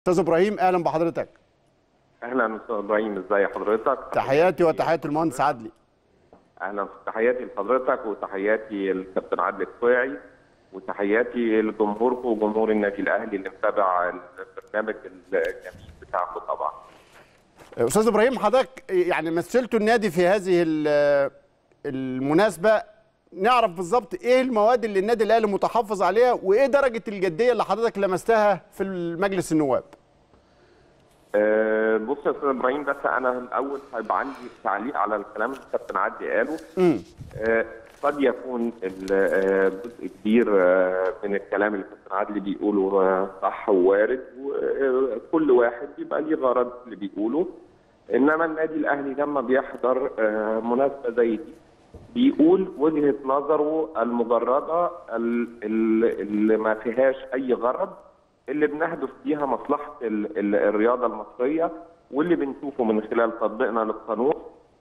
استاذ ابراهيم اهلا بحضرتك اهلا استاذ ابراهيم ازي حضرتك تحياتي وتحيات المهندس عدلي اهلا تحياتي لحضرتك وتحياتي للكابتن عادل القيعي وتحياتي لجمهوركم وجمهور النادي الاهلي اللي متابع البرنامج الجميل بتاعكم طبعا استاذ ابراهيم حضرتك يعني مثلتوا النادي في هذه ال- المناسبه نعرف بالظبط ايه المواد اللي النادي الاهلي متحفظ عليها وايه درجه الجديه اللي حضرتك لمستها في مجلس النواب أه بص يا استاذ ابراهيم بس انا الاول هيبقى عندي تعليق على الكلام اللي الكابتن عادل قاله امم أه قد يكون ال- آه، جزء كبير آه، من الكلام اللي الكابتن عادل بيقوله آه، صح ووارد وكل واحد بيبقى ليه غرض اللي بيقوله انما النادي الاهلي لما بيحضر آه، مناسبه زي دي بيقول وجهه نظره المجرده ال- ال- اللي ما فيهاش اي غرض اللي بنهدف بيها مصلحه ال- ال- الرياضه المصريه واللي بنشوفه من خلال تطبيقنا للقانون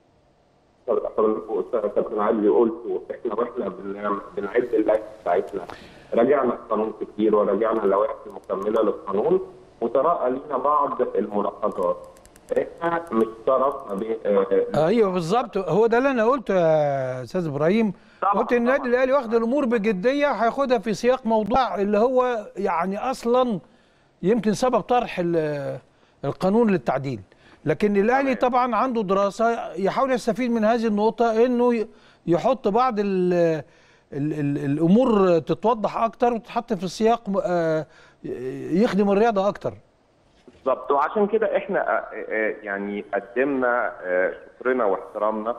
حضرتك استاذ كابتن علي قلت احنا واحنا بن- بنعد اللائحه بتاعتنا راجعنا القانون كتير وراجعنا اللوائح المكمله للقانون وتراءى لينا بعض الملاحظات احنا مش طرف ما بين آه، ايوه بالظبط هو ده اللي انا قلته يا استاذ ابراهيم طبعاً، قلت النادي طبعاً. الاهلي واخد الامور بجديه هياخدها في سياق موضوع اللي هو يعني اصلا يمكن سبب طرح ال- القانون للتعديل لكن الاهلي طبعا عنده دراسه يحاول يستفيد من هذه النقطه انه ي- يحط بعض ال ال ال الامور تتوضح اكتر وتتحط في سياق آه، يخدم الرياضه اكتر بالظبط وعشان كده احنا آه، آه، يعني قدمنا آه، شكرنا واحترامنا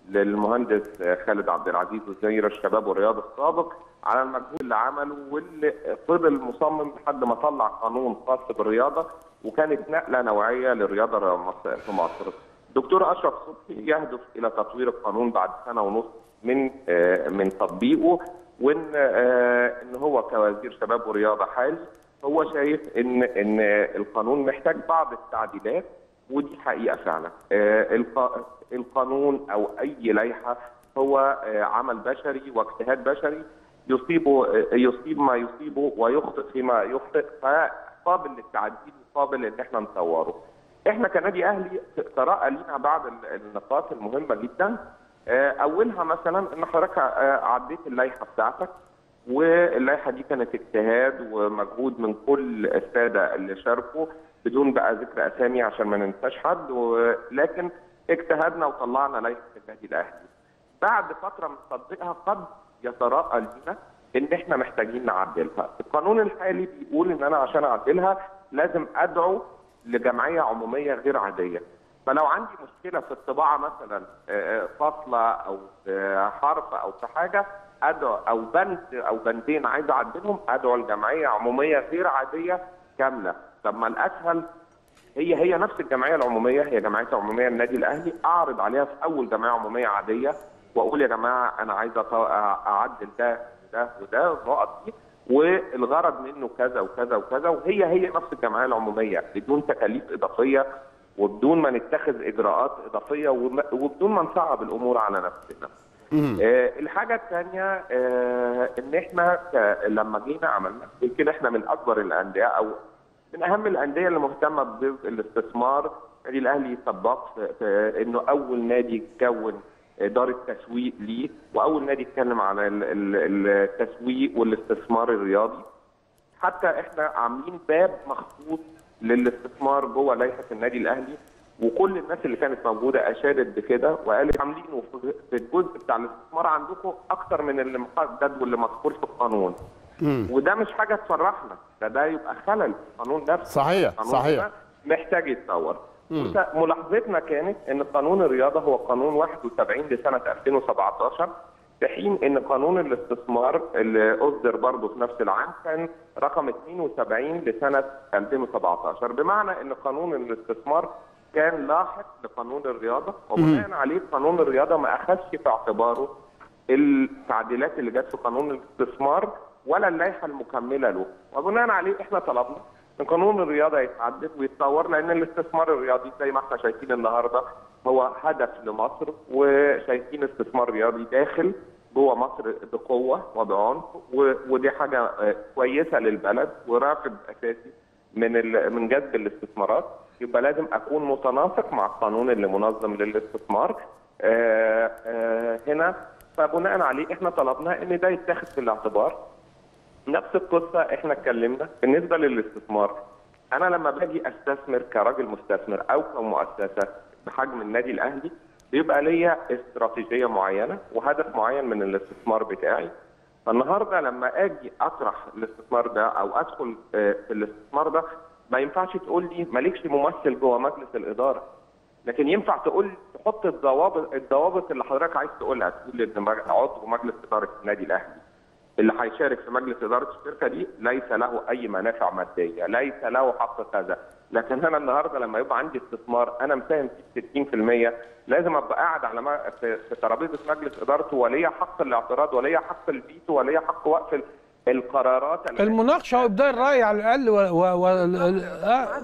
للمهندس آه، خالد عبد العزيز وزير الشباب والرياضه السابق على المجهود اللي عمله واللي فضل مصمم لحد ما طلع قانون خاص بالرياضه وكانت نقله نوعيه للرياضه مصر- في مصر. دكتور اشرف صبحي يهدف الى تطوير القانون بعد سنه ونص من آه، من تطبيقه وان آه، ان هو كوزير شباب ورياضه حالي هو شايف ان ان القانون محتاج بعض التعديلات ودي حقيقه فعلا آه، الق- القانون او اي لائحه هو آه، عمل بشري واجتهاد بشري يصيبه آه، يصيب ما يصيبه ويخطئ فيما يخطئ فقابل للتعديل وقابل ان احنا نطوره. احنا كنادي اهلي تراءى لينا بعض ال- النقاط المهمه جدا آه، اولها مثلا ان حضرتك آه، عديت اللائحه بتاعتك واللائحه دي كانت اجتهاد ومجهود من كل الساده اللي شاركوا بدون بقى ذكر اسامي عشان ما ننساش حد ولكن اجتهدنا وطلعنا لائحه النادي الاهلي. بعد فتره من تطبيقها قد يتراءى لينا ان احنا محتاجين نعدلها. القانون الحالي بيقول ان انا عشان اعدلها لازم ادعو لجمعيه عموميه غير عاديه. فلو عندي مشكله في الطباعه مثلا آه، آه، فاصله او في حرف او في حاجه ادعو او بند او بندين عايز اعدلهم ادعو لجمعيه عموميه غير عاديه كامله. طب ما الاسهل هي هي نفس الجمعيه العموميه هي جمعيه عموميه النادي الاهلي اعرض عليها في اول جمعيه عموميه عاديه واقول يا جماعه انا عايز أط- اعدل ده وده وده النقط دي والغرض منه كذا وكذا وكذا وهي هي نفس الجمعيه العموميه بدون تكاليف اضافيه وبدون ما نتخذ اجراءات اضافيه وم- وبدون ما نصعب الامور على نفسنا. آه، الحاجة الثانية آه، إن إحنا ك- لما جينا عملنا يمكن إحنا من أكبر الأندية أو من أهم الأندية اللي مهتمة بجزء الاستثمار النادي الأهلي سبق في في إنه أول نادي كون إدارة تسويق ليه وأول نادي اتكلم على ال- ال- التسويق والاستثمار الرياضي حتى احنا عاملين باب مخصوص للاستثمار جوه لائحه النادي الاهلي وكل الناس اللي كانت موجوده اشادت بكده وقالت عاملينه في- في الجزء بتاع الاستثمار عندكم اكتر من اللي محدد واللي مذكور في القانون وده مش حاجه تفرحنا ده ده يبقى خلل في القانون نفسه صحيح، القانون صحيح. ده محتاج يتطور وت- ملاحظتنا كانت ان قانون الرياضه هو قانون 71 لسنه 2017 في حين ان قانون الاستثمار اللي اصدر برضه في نفس العام كان رقم 72 لسنه 2017 بمعنى ان قانون الاستثمار كان لاحق لقانون الرياضه وبناء عليه قانون الرياضه ما اخذش في اعتباره التعديلات اللي جت في قانون الاستثمار ولا اللائحه المكمله له وبناء عليه احنا طلبنا ان قانون الرياضه يتعدل ويتطور لان الاستثمار الرياضي زي ما احنا شايفين النهارده هو هدف لمصر وشايفين استثمار رياضي داخل جوه مصر بقوه وبعنف و- ودي حاجه آه، كويسه للبلد ورافد اساسي من ال- من جذب الاستثمارات يبقى لازم اكون متناسق مع القانون اللي منظم للاستثمار آه، آه، هنا فبناء عليه احنا طلبنا ان ده يتاخد في الاعتبار نفس القصه احنا اتكلمنا بالنسبه للاستثمار انا لما باجي استثمر كراجل مستثمر او كمؤسسه بحجم النادي الاهلي بيبقى ليا استراتيجيه معينه وهدف معين من الاستثمار بتاعي فالنهارده لما اجي اطرح الاستثمار ده او ادخل آه، في الاستثمار ده ما ينفعش تقول لي مالكش ممثل جوه مجلس الاداره لكن ينفع تقول تحط الضوابط الضوابط اللي حضرتك عايز تقولها تقول ان مج- عضو مجلس اداره النادي الاهلي اللي هيشارك في مجلس اداره الشركه دي ليس له اي منافع ماديه، ليس له حق كذا، لكن انا النهارده لما يبقى عندي استثمار انا مساهم فيه 60% لازم ابقى قاعد على ما في, في ترابيزه مجلس ادارته وليا حق الاعتراض وليا حق الفيتو وليا حق وقف ال- القرارات التي- المناقشه وابداء الراي على الاقل و... و... و... آه.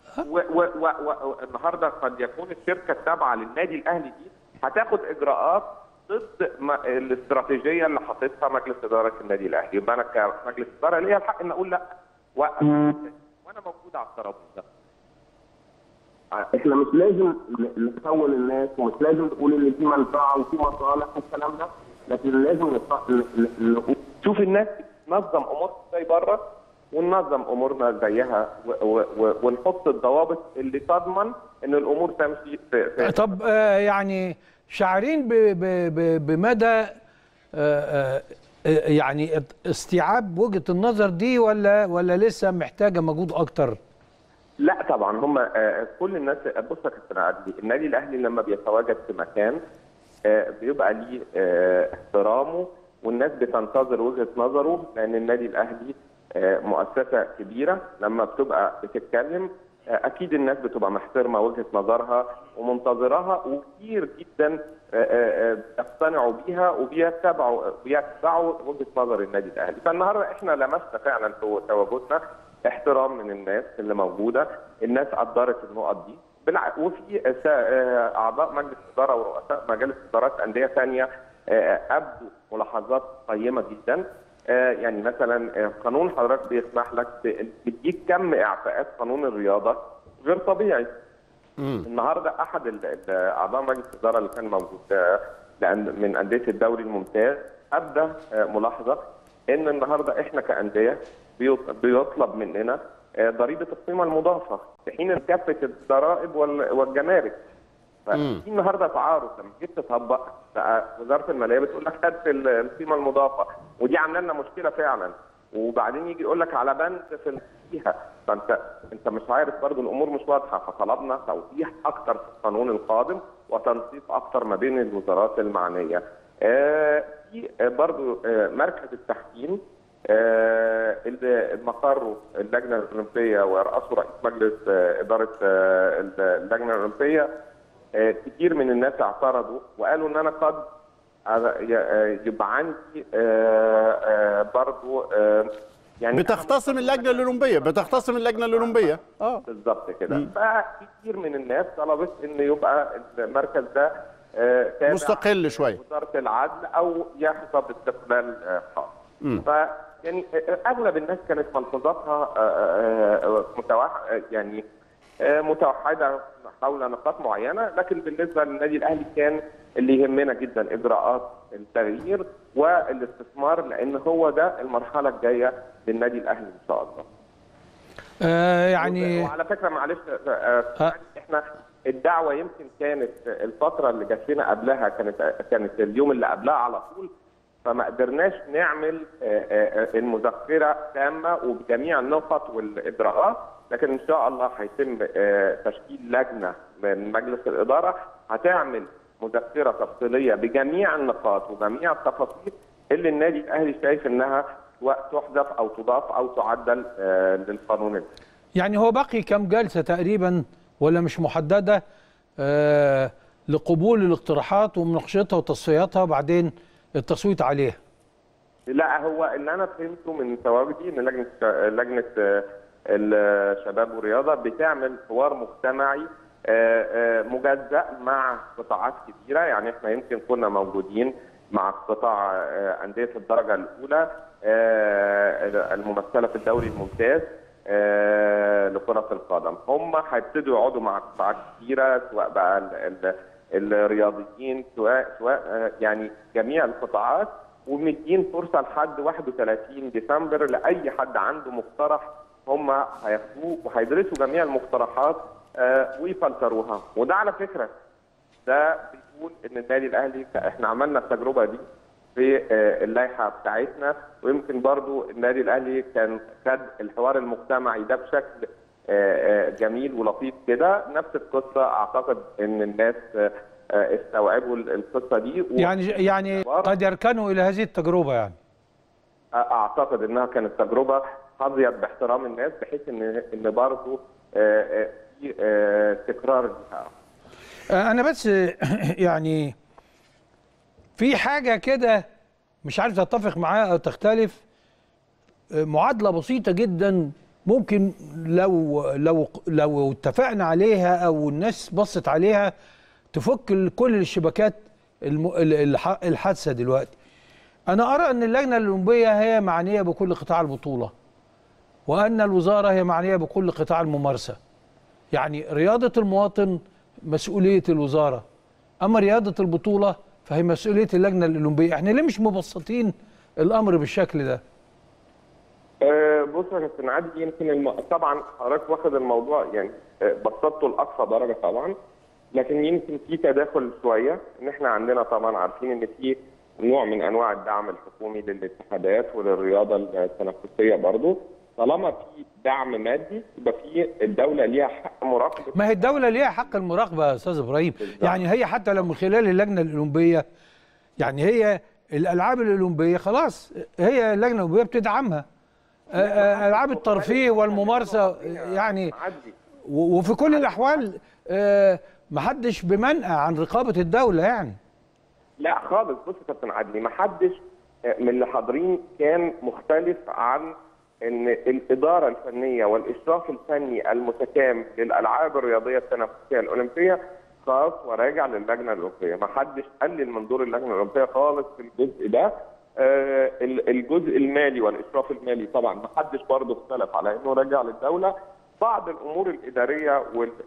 والنهارده قد يكون الشركه التابعه للنادي الاهلي دي هتاخد اجراءات ضد ما- الاستراتيجيه اللي حاططها مجلس اداره النادي الاهلي يبقى انا كمجلس اداره ليا الحق ان اقول لا وقف وانا موجود على الترابيزه احنا مش لازم ن- نخول الناس ومش لازم نقول ان في منفعه وفي مصالح والكلام ده لكن لازم نط- ن- ن- نقول شوف الناس بتنظم امورها ازاي بره وننظم امورنا زيها و- و- و- ونحط الضوابط اللي تضمن ان الامور تمشي في, في طب آه يعني شاعرين ب... ب... ب... بمدى آه آه آه، يعني استيعاب وجهه النظر دي ولا ولا لسه محتاجه مجهود اكتر؟ لا طبعا هم آه، كل الناس بص يا كابتن عدلي النادي الاهلي لما بيتواجد في مكان آه، بيبقى ليه آه، احترامه والناس بتنتظر وجهه نظره لان النادي الاهلي آه، مؤسسه كبيره لما بتبقى بتتكلم آه، اكيد الناس بتبقى محترمه وجهه نظرها ومنتظراها وكتير جدا آه، آه، آه، بيقتنعوا بيها وبيتبعوا بيتبعوا وجهه نظر النادي الاهلي فالنهارده احنا لمسنا فعلا في تواجدنا احترام من الناس اللي موجوده الناس قدرت النقط دي بالع... وفي سا- آه، اعضاء مجلس اداره ورؤساء مجالس ادارات انديه ثانيه آه، ابدوا ملاحظات قيمه جدا آه، يعني مثلا آه، قانون حضرتك بيسمح لك ب- بيديك كم اعفاءات قانون الرياضه غير طبيعي النهارده احد ال- ال- اعضاء مجلس الاداره اللي كان موجود آه، لأن- من انديه الدوري الممتاز ابدى آه، ملاحظه ان النهارده احنا كانديه بيط- بيطلب مننا آه، ضريبه القيمه المضافه في حين كافه الضرائب وال- والجمارك ففي النهارده تعارض لما جيت تطبق بقى وزاره الماليه بتقول لك هات ال- القيمه المضافه ودي عامله لنا مشكله فعلا وبعدين يجي يقول لك على بند في ال- فيها فانت انت مش عارف برضو الامور مش واضحه فطلبنا توضيح اكتر في القانون القادم وتنسيق اكتر ما بين الوزارات المعنيه. آه في آه، برضو آه مركز التحكيم آه اللي مقره اللجنه الاولمبيه ورئاسه رئيس مجلس آه اداره آه اللجنه الاولمبيه آه كتير من الناس اعترضوا وقالوا ان انا قد آه، يبقى عندي آه، آه، برضو آه، يعني بتختصم اللجنه الاولمبيه بتختصم اللجنه الاولمبيه اه بالظبط كده فكتير من الناس طلبت ان يبقى المركز ده آه، تابع مستقل شوية. وزاره العدل او يحظى باستقلال آه، خاص ف يعني آه، اغلب الناس كانت ملحوظاتها آه، آه، متوح يعني آه، متوحده حول نقاط معينه لكن بالنسبه للنادي الاهلي كان اللي يهمنا جدا اجراءات التغيير والاستثمار لان هو ده المرحله الجايه للنادي الاهلي ان شاء الله. آه يعني وعلى فكره معلش آه، آه. احنا الدعوه يمكن كانت الفتره اللي جات لنا قبلها كانت كانت اليوم اللي قبلها على طول فما قدرناش نعمل آه، آه، المذكره تامه وبجميع النقط والاجراءات لكن ان شاء الله هيتم آه، تشكيل لجنه من مجلس الاداره هتعمل مذكره تفصيليه بجميع النقاط وجميع التفاصيل اللي النادي الاهلي شايف انها تحذف او تضاف او تعدل آه، للقانون الجديد. يعني هو باقي كم جلسه تقريبا ولا مش محدده آه لقبول الاقتراحات ومناقشتها وتصفياتها وبعدين التصويت عليها لا هو اللي انا فهمته من تواجدي ان لجنه لجنه آه، الشباب والرياضه بتعمل حوار مجتمعي آه، آه، مجزأ مع قطاعات كبيره يعني احنا يمكن كنا موجودين مع قطاع آه، انديه الدرجه الاولى آه، الممثله في الدوري الممتاز آه، لكرة القدم هم هيبتدوا يقعدوا مع قطاعات كثيرة سواء بقى ال- ال- الرياضيين سواء سواء آه، يعني جميع القطاعات ومدين فرصة لحد 31 ديسمبر لأي حد عنده مقترح هم هياخدوه وهيدرسوا جميع المقترحات آه، ويفلتروها وده على فكرة ده بيقول ان النادي الاهلي احنا عملنا التجربه دي في آه، اللائحه بتاعتنا ويمكن برضو النادي الاهلي كان خد الحوار المجتمعي ده بشكل آه، آه، جميل ولطيف كده نفس القصه اعتقد ان الناس آه، آه، استوعبوا القصه دي و- يعني يعني قد يركنوا الى هذه التجربه يعني اعتقد انها كانت تجربه حظيت باحترام الناس بحيث ان ان برضو آه، آه، في آه، تكرار ليها انا بس يعني في حاجه كده مش عارف تتفق معاها او تختلف معادله بسيطه جدا ممكن لو لو لو اتفقنا عليها او الناس بصت عليها تفك كل الشبكات الم- الح- الحادثه دلوقتي انا ارى ان اللجنه الاولمبيه هي معنيه بكل قطاع البطوله وان الوزاره هي معنيه بكل قطاع الممارسه يعني رياضة المواطن مسؤولية الوزارة أما رياضة البطولة فهي مسؤولية اللجنة الأولمبية احنا ليه مش مبسطين الأمر بالشكل ده أه، بص يا كابتن عادل يمكن الم... طبعا حضرتك واخد الموضوع يعني أه، بسطته لاقصى درجه طبعا لكن يمكن في تداخل شويه ان احنا عندنا طبعا عارفين ان في نوع من انواع الدعم الحكومي للاتحادات وللرياضه التنافسيه برضو طالما في دعم مادي يبقى في الدوله ليها حق مراقبه ما هي الدولة ليها حق المراقبة يا أستاذ إبراهيم بالظبط. يعني هي حتى لو من خلال اللجنة الأولمبية يعني هي الألعاب الأولمبية خلاص هي اللجنة الأولمبية بتدعمها آه، آه، ألعاب الترفيه والممارسة يعني عدي و- وفي كل الأحوال آه، محدش بمنأى عن رقابة الدولة يعني لا خالص بص يا كابتن عدلي ما حدش من اللي حاضرين كان مختلف عن ان الاداره الفنيه والاشراف الفني المتكامل للالعاب الرياضيه التنافسيه الاولمبيه خاص وراجع للجنه الاولمبيه ما حدش قلل من دور اللجنه الاولمبيه خالص في الجزء ده آه، ال- الجزء المالي والاشراف المالي طبعا ما حدش برضه اختلف على انه راجع للدوله بعض الامور الاداريه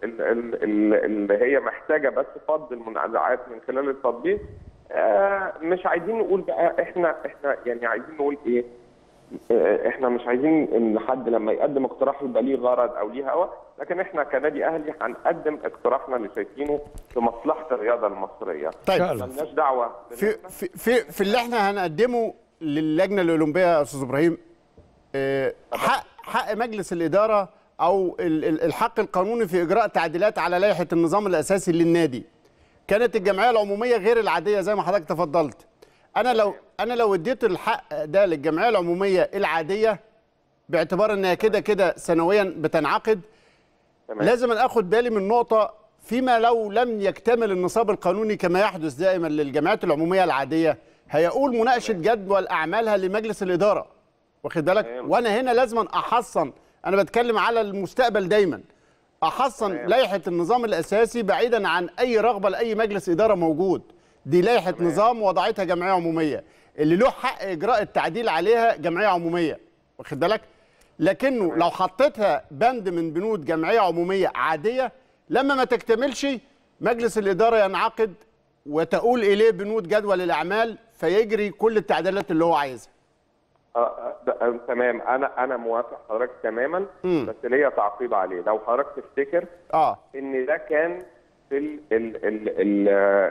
واللي هي محتاجه بس فض المنازعات من خلال التطبيق آه، مش عايزين نقول بقى احنا احنا يعني عايزين نقول ايه آه، احنا مش عايزين ان حد لما يقدم اقتراح يبقى ليه غرض او ليه هوى لكن احنا كنادي اهلي هنقدم اقتراحنا اللي شايفينه في مصلحه الرياضه المصريه طيب شاء الله. ملناش دعوه في في في, في اللي احنا هنقدمه للجنه الاولمبيه يا استاذ ابراهيم آه، حق حق مجلس الاداره او ال- ال- الحق القانوني في اجراء تعديلات على لائحه النظام الاساسي للنادي كانت الجمعيه العموميه غير العاديه زي ما حضرتك تفضلت انا لو انا لو اديت الحق ده للجمعيه العموميه العاديه باعتبار انها كده كده سنويا بتنعقد تمام. لازم أن اخد بالي من نقطه فيما لو لم يكتمل النصاب القانوني كما يحدث دائما للجمعيات العموميه العاديه هيقول مناقشه جدول اعمالها لمجلس الاداره واخد بالك تمام. وانا هنا لازم احصن انا بتكلم على المستقبل دايما احصن تمام. لائحه النظام الاساسي بعيدا عن اي رغبه لاي مجلس اداره موجود دي لائحه تمام. نظام وضعتها جمعيه عموميه اللي له حق اجراء التعديل عليها جمعيه عموميه واخد بالك لكنه لو حطيتها بند من بنود جمعيه عموميه عاديه لما ما تكتملش مجلس الاداره ينعقد وتقول اليه بنود جدول الاعمال فيجري كل التعديلات اللي هو عايزها آه، آه، ده- آه، تمام انا انا موافق حضرتك تماما مم. بس ليا تعقيب عليه لو حضرتك تفتكر اه ان ده كان في ال ال ال ال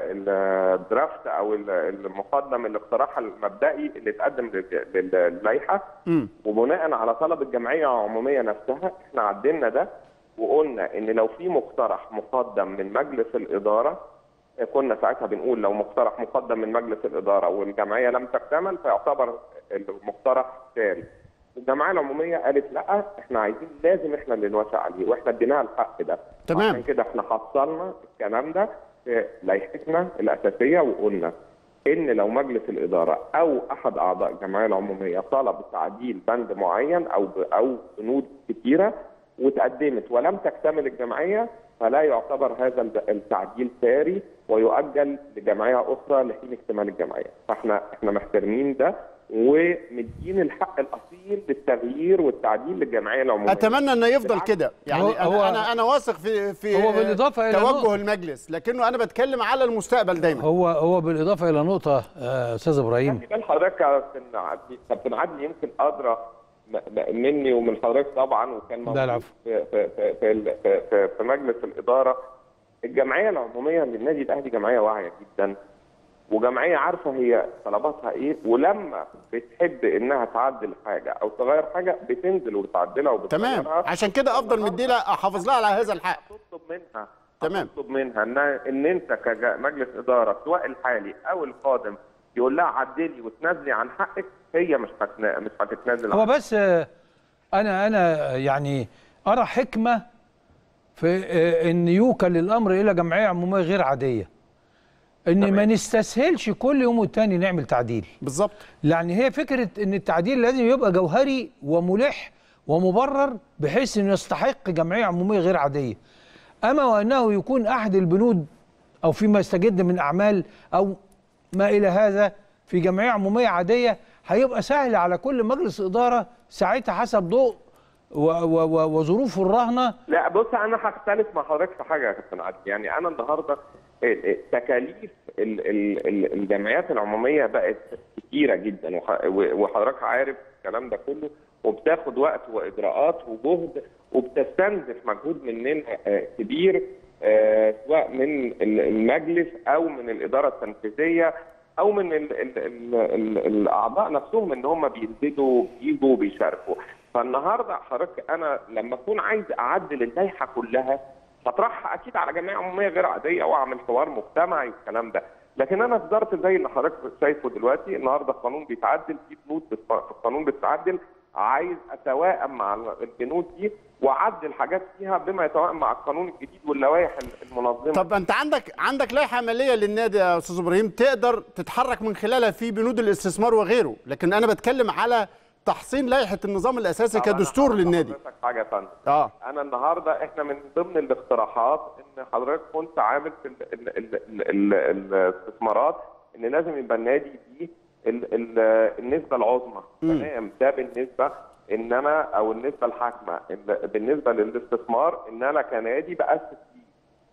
الدرافت او ال- المقدم الاقتراح المبدئي اللي اتقدم لل- لل- للائحه امم وبناء على طلب الجمعيه العموميه نفسها احنا عدلنا ده وقلنا ان لو في مقترح مقدم من مجلس الاداره كنا ساعتها بنقول لو مقترح مقدم من مجلس الاداره والجمعيه لم تكتمل فيعتبر المقترح ساري. الجمعيه العموميه قالت لا احنا عايزين لازم احنا اللي نوافق عليه واحنا اديناها الحق ده. تمام. عشان كده احنا حصلنا الكلام ده في لائحتنا الاساسيه وقلنا ان لو مجلس الاداره او احد اعضاء الجمعيه العموميه طلب تعديل بند معين او ب- او بنود كثيره وتقدمت ولم تكتمل الجمعيه فلا يعتبر هذا الد- التعديل ساري ويؤجل لجمعيه اخرى لحين اكتمال الجمعيه، فاحنا احنا محترمين ده ومدين الحق الاصيل للتغيير والتعديل للجمعيه العموميه اتمنى انه يفضل كده يعني هو- انا هو- انا انا واثق في في هو بالإضافة إلى توجه نقطة- المجلس لكنه انا بتكلم على المستقبل دايما هو هو بالاضافه الى نقطه آه، استاذ ابراهيم خلي بال حضرتك يا كابتن عدلي كابتن عدلي يمكن ادرى م- م- مني ومن حضرتك طبعا وكان موجود العفو. في في في في, ال- في, في, في مجلس الاداره الجمعيه العموميه للنادي الاهلي جمعيه واعيه جدا وجمعيه عارفه هي طلباتها ايه ولما بتحب انها تعدل حاجه او تغير حاجه بتنزل وتعدلها تمام وبتغيرها عشان كده افضل مديلها احافظ لها على هذا الحق تطلب منها تمام. تطلب منها ان ان انت كمجلس اداره سواء الحالي او القادم يقول لها عدلي وتنازلي عن حقك هي مش هتنا... مش هتتنازل هو عنه. بس آه، انا انا يعني ارى حكمه في آه، ان يوكل الامر الى جمعيه عموميه غير عاديه ان ما نستسهلش كل يوم والتاني نعمل تعديل بالظبط يعني هي فكره ان التعديل لازم يبقى جوهري وملح ومبرر بحيث انه يستحق جمعيه عموميه غير عاديه اما وانه يكون احد البنود او فيما يستجد من اعمال او ما الى هذا في جمعيه عموميه عاديه هيبقى سهل على كل مجلس اداره ساعتها حسب ضوء و- و- و- وظروفه الراهنه لا بص انا هختلف مع حضرتك في حاجه يا كابتن عادل يعني انا النهارده ال- ال- تكاليف ال- ال- ال- الجمعيات العموميه بقت كتيره جدا وح- و- وحضرتك عارف الكلام ده كله وبتاخد وقت واجراءات وجهد وبتستنزف مجهود مننا آه، كبير آه، سواء من ال- المجلس او من الاداره التنفيذيه او من ال ال ال ال الاعضاء نفسهم ان هم بينزلوا بيجوا بيشاركوا فالنهارده حضرتك انا لما اكون عايز اعدل اللائحه كلها هطرحها اكيد على جمعيه عموميه غير عاديه واعمل حوار مجتمعي والكلام ده لكن انا في ظرف زي اللي حضرتك شايفه دلوقتي النهارده القانون بيتعدل في بنود بت- في القانون بتتعدل عايز اتوائم مع البنود دي واعدل حاجات فيها بما يتوائم مع القانون الجديد واللوائح المنظمه طب انت عندك عندك لائحه عمليه للنادي يا استاذ ابراهيم تقدر تتحرك من خلالها في بنود الاستثمار وغيره لكن انا بتكلم على تحصين لائحه النظام الاساسي طب أنا كدستور هقول للنادي لحضرتك حاجه يا فندم اه انا النهارده احنا من ضمن الاقتراحات ان حضرتك كنت عامل في ال ال ال ال ال الاستثمارات ان لازم يبقى النادي فيه ال ال النسبه العظمى تمام ده بالنسبه انما او النسبه الحاكمه ال- بالنسبه للاستثمار ان انا كنادي باسس فيه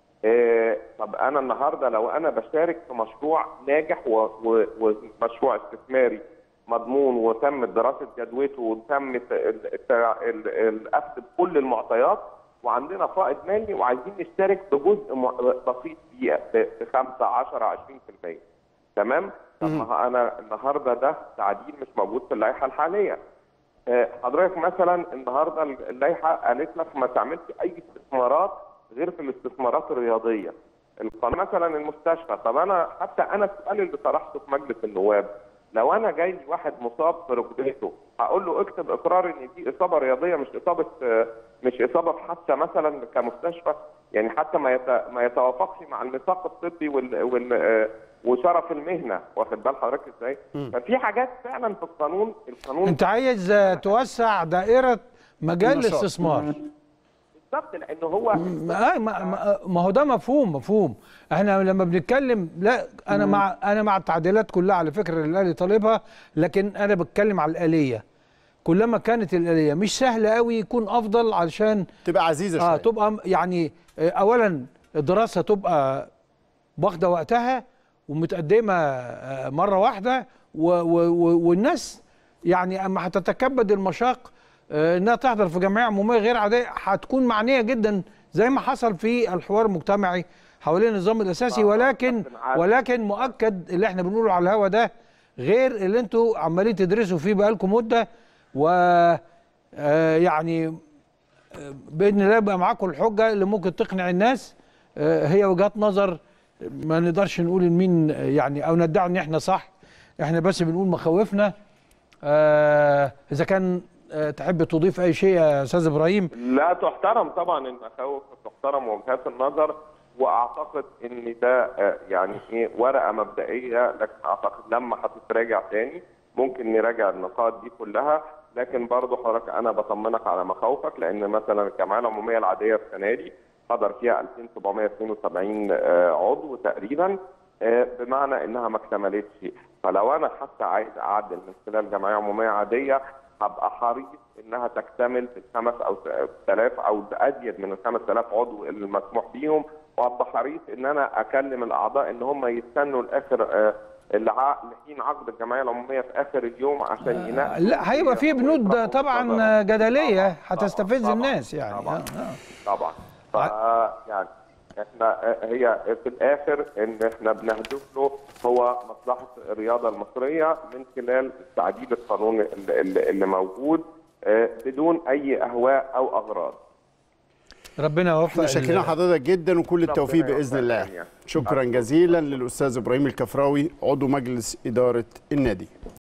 إيه طب انا النهارده لو انا بشارك في مشروع ناجح و- و- ومشروع استثماري مضمون وتم دراسه جدوته وتم الت- ال- الت- ال- الاخذ بكل المعطيات وعندنا فائض مالي وعايزين نشترك بجزء م- بسيط فيه ب 5 10 20% تمام؟ طب ما هو انا النهارده ده تعديل مش موجود في اللائحه الحاليه آه، حضرتك مثلا النهارده اللائحه قالت لك ما تعملش اي استثمارات غير في الاستثمارات الرياضيه. القانون مثلا المستشفى طب انا حتى انا السؤال اللي طرحته في مجلس النواب لو انا جاي لي واحد مصاب في ركبته هقول له اكتب اقرار ان دي اصابه رياضيه مش اصابه آه، مش اصابه في حادثه مثلا كمستشفى يعني حتى ما يت- ما يتوافقش مع الميثاق الطبي وال, وال آه، وشرف المهنه واخد بال حضرتك ازاي؟ ففي حاجات فعلا في القانون القانون انت عايز آه، توسع دائره مجال النشاط. الاستثمار بالظبط لانه هو ما, ما, ما- ما هو ده مفهوم مفهوم احنا لما بنتكلم لا انا مع انا مع التعديلات كلها على فكره اللي الاهلي طالبها لكن انا بتكلم على الاليه كلما كانت الاليه مش سهله قوي يكون افضل علشان تبقى عزيزه شويه اه تبقى م- يعني آه، اولا الدراسه تبقى واخده وقتها ومتقدمه آه، مره واحده و و و والناس يعني اما هتتكبد المشاق آه، انها تحضر في جمعيه عموميه غير عاديه هتكون معنيه جدا زي ما حصل في الحوار المجتمعي حوالين النظام الاساسي ولكن ولكن مؤكد اللي احنا بنقوله على الهوا ده غير اللي انتوا عمالين تدرسوا فيه بقالكم مده و آه، يعني باذن الله يبقى معاكم الحجه اللي ممكن تقنع الناس آه، هي وجهات نظر ما نقدرش نقول ان مين يعني او ندعي ان احنا صح احنا بس بنقول مخاوفنا آه، اذا كان آه، تحب تضيف اي شيء يا استاذ ابراهيم لا تحترم طبعا المخاوف تحترم وجهات النظر واعتقد ان ده آه، يعني ايه ورقه مبدئيه لكن اعتقد لما هتتراجع تاني ممكن نراجع النقاط دي كلها لكن برضه حضرتك انا بطمنك على مخاوفك لان مثلا الجمعيه العموميه العاديه السنه دي حضر فيها 2772 آه، عضو تقريبا آه، بمعنى انها ما اكتملتش فلو انا حتى عايز اعدل من خلال جمعيه عموميه عاديه هبقى حريص انها تكتمل بالخمس او ثلاث او ازيد من الخمس آلاف عضو اللي مسموح بيهم وابقى حريص ان انا اكلم الاعضاء ان هم يستنوا لاخر آه، الع- لحين عقد الجمعيه العموميه في اخر اليوم عشان يناقشوا لا هيبقى في بنود ويطرحوا طبعا نظرهم. جدليه طبعاً، هتستفز طبعاً، الناس يعني طبعا آه، آه. طبعا ف يعني احنا هي في الاخر ان احنا بنهدف له هو مصلحه الرياضه المصريه من خلال تعديل القانون اللي, اللي اللي موجود آه، بدون اي اهواء او اغراض ربنا يوفق احنا ال- شاكرين حضرتك جدا وكل التوفيق ربنا باذن يوفقك الله جميعاً. شكرا جزيلا للاستاذ ابراهيم الكفراوي عضو مجلس اداره النادي